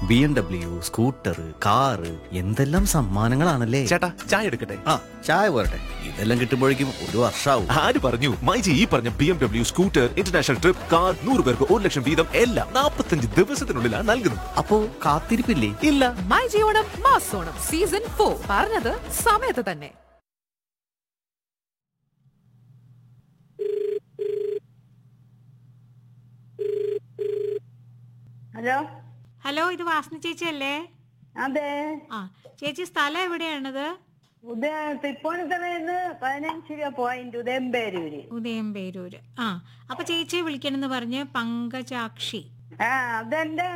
B M W scooter car എന്തെല്ലാം സമ്മാനങ്ങളാണല്ലേ ചേട്ടാ ചായ എടുക്കട്ടെ ആ ചായ പോരട്ടെ ഇതെല്ലാം കിട്ടുമ്പോഴേക്കും ഒരു വർഷാവും ആര് പറഞ്ഞു മൈജി ഈ പറഞ്ഞ B M W scooter international trip car നൂറ് പേർക്ക് ഒരു ലക്ഷം വീതം എല്ലാം നാൽപ്പത്തഞ്ച് ദിവസത്തിനുള്ളിലാണ് നൽകുന്നത് അപ്പോ കാത്തിരിപ്പില്ലേ ഇല്ല മൈ ജിയോണം മാസോണം സീസൺ ഫോർ പറഞ്ഞത് സമയത്ത് തന്നെ ഹലോ ഹലോ ഇത് വാസന ചേച്ചി അല്ലേ അതെ ആ ചേച്ചി സ്ഥലം എവിടെയാണത് ഉദയ തൃപ്പൂണിത്തറയിന്ന് പതിനഞ്ച് രൂപ പോയിന്റ് ഉദയംപേരൂര് ഉദയം പേരൂര് ആ അപ്പൊ ചേച്ചിയെ വിളിക്കണമെന്ന് പറഞ്ഞ് പങ്കജാക്ഷി ആ അതെന്റെ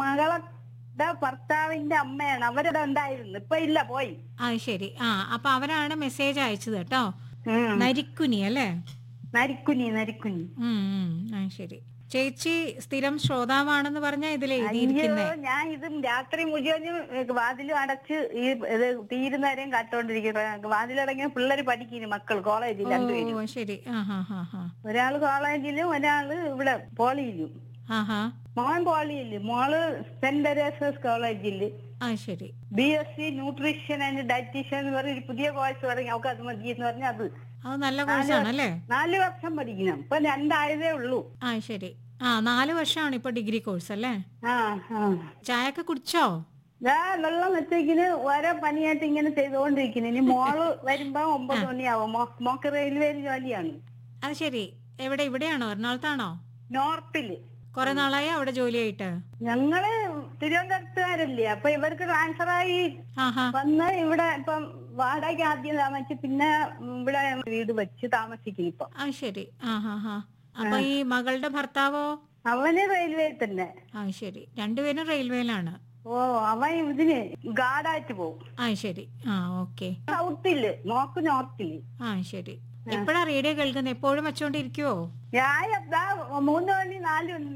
മകളുടെ ഭർത്താവിന്റെ അമ്മയാണ് അവരുടെ ഉണ്ടായിരുന്നു ഇപ്പൊ ഇല്ല പോയി ആ ശരി ആ അപ്പൊ അവരാണ് മെസ്സേജ് അയച്ചത് കേട്ടോ ഉം. നരിക്കുനി അല്ലേ നരിക്കുനി നരിക്കുനി ഉം, ഉം, ആ ശരി ചേച്ചി സ്ഥിരം ശ്രോതാവാണെന്ന് പറഞ്ഞ ഇതിൽ അയ്യോ എഴുതിയിരിക്കുന്നേ ഞാൻ ഇതും രാത്രി മുഴുവനും വാതിലും അടച്ച് ഈ ഇത് തീരുന്നവരെയും കാട്ടോണ്ടിരിക്കുന്നത് വാതിലടങ്ങിയ പിള്ളേര് പഠിക്കുന്നു മക്കൾ കോളേജിൽ രണ്ടുപേരും ഓ ശരി ആ ഹാ ഹാ ഹാ ഒരാള് കോളേജിലും ഒരാള് ഇവിടെ പോളിയിലും ആ ഹാ മോൻ പോളിയില് മോള് സെന്റ് തെരേസസ് കോളേജില് ആ ശരി B S C nutrition and dietitian എന്ന് പറഞ്ഞ ഒരു പുതിയ കോഴ്സ് തുടങ്ങി അവർക്ക് അത് മതി എന്ന് പറഞ്ഞാൽ അത് അത് നല്ല കോഴ്സാണ് അല്ലേ നാല് വർഷം പഠിക്കണം ഇപ്പൊ രണ്ടായതേ ഉള്ളൂ ആ ശരി ആ നാല് വർഷമാണ് ഇപ്പൊ ഡിഗ്രി കോഴ്സ് അല്ലേ ആ ആ ചായയൊക്കെ കുടിച്ചോ ഞാൻ വെള്ളം വെച്ചേക്കിന് ഓരോ പണിയായിട്ട് ഇങ്ങനെ ചെയ്തുകൊണ്ടിരിക്കുന്നു ഇനി മോള് വരുമ്പോ ഒമ്പത് മണിയാവും മോ- മോക്ക് റെയിൽവേയിൽ ജോലിയാണ് അത് ശരി എവിടെ ഇവിടെയാണോ എറണാകുളത്താണോ നോർത്തില് കുറെ നാളായി അവിടെ ജോലിയായിട്ട് ഞങ്ങള് തിരുവനന്തപുരത്തുകാരല്ലേ അപ്പൊ ഇവർക്ക് ട്രാൻസ്ഫർ ആയി ആഹാ വന്ന് ഇവിടെ ഇപ്പം വാടക ആദ്യം താമസിച്ച് പിന്നെ ഇവിടെ വീട് വെച്ച് താമസിക്കും ഇപ്പൊ ആ ശരി ആ ഹാ ഹാ അപ്പൊ ഈ മകളുടെ ഭർത്താവോ അവന് റെയിൽവേ തന്നെ ആ ശരി രണ്ടുപേരും റെയിൽവേയിലാണ് ഓ അവൻ ഇതിന് ഗാർഡായിട്ട് പോകും ആ ശരി ആ ഓക്കെ സൗത്തില് നോക്ക് നോർത്തില് ആ ശരി എപ്പോഴാ റേഡിയോ കേൾക്കുന്നത് എപ്പോഴും വെച്ചോണ്ടിരിക്കുവോ ഞാൻ ദാ മൂന്ന് മണി നാല് മണി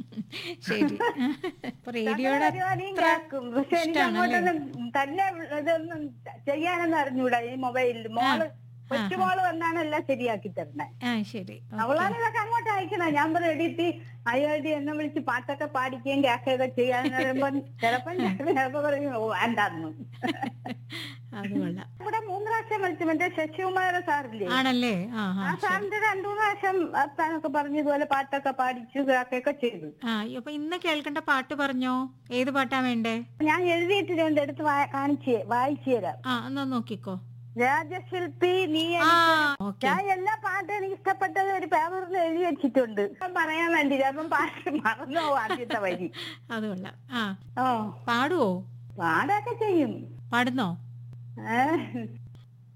ശരി അപ്പൊ റേഡിയോയുടെ പരിപാടിയും അത്ര കേൾക്കും പക്ഷെ എനിക്ക് ഇഷ്ടാണല്ലേ? അങ്ങോട്ടൊന്നും തന്നെ ഇതൊന്നും ചെയ്യാനൊന്നും അറിഞ്ഞൂടാ ഈ മൊബൈലിൽ മോള് കൊച്ചുമോള് വന്നാണ് എല്ലാം ശരിയാക്കി തരണേ ആ ശരി ഓ, അവളാണ് ഇതൊക്കെ അങ്ങോട്ട് അയക്കണേ ഞാൻ പറയും എടീത്തി അയ്യോടി എന്നെ വിളിച്ച് പാട്ടൊക്കെ പാടിക്കുകയും കേൾക്കുകയൊക്കെ ചെയ്യാന്ന് പറയുമ്പോ ചിലപ്പോ ഞാൻ ചിലപ്പോ പറയും "ഓ, വേണ്ടാന്ന് അത് കൊള്ളാം ഇവിടെ മൂന്ന് പ്രാവശ്യം വിളിച്ചു മറ്റേ ശശികുമാര സാറില്ലേ ആണല്ലേ ആ ആ ആ സാറിന്റെ രണ്ടു മൂന്ന് പ്രാവശ്യം വർത്താനൊക്കെ പറഞ്ഞു ഇതുപോലെ പാട്ടൊക്കെ പാടിച്ചു കേൾക്കുകയൊക്കെ ചെയ്തു ആ അപ്പൊ ഇന്ന് കേൾക്കേണ്ട പാട്ട് പറഞ്ഞോ ഏത് പാട്ടാ വേണ്ടേ ഞാൻ എഴുതിയിട്ടുണ്ട് എടുത്ത് വാ- കാണിച്ച് വായിച്ചു തരാം ആ എന്നാ നോക്കിക്കോ രാജശില്പി നീ ആ എനിക്ക് ഓക്കെ ഞാൻ എല്ലാ പാട്ടും എനിക്ക് ഇഷ്ടപ്പെട്ടത് ഒരു പേപ്പറിൽ എഴുതി വെച്ചിട്ടുണ്ട് ഞാൻ പറയാൻ വേണ്ടി അപ്പം പാട്ട് മറന്നു പോകും ആദ്യത്തെ വരി അത് കൊള്ളാം ആ ഓ പാടുവോ പാടൊക്കെ ചെയ്യും പാടുന്നോ ഏ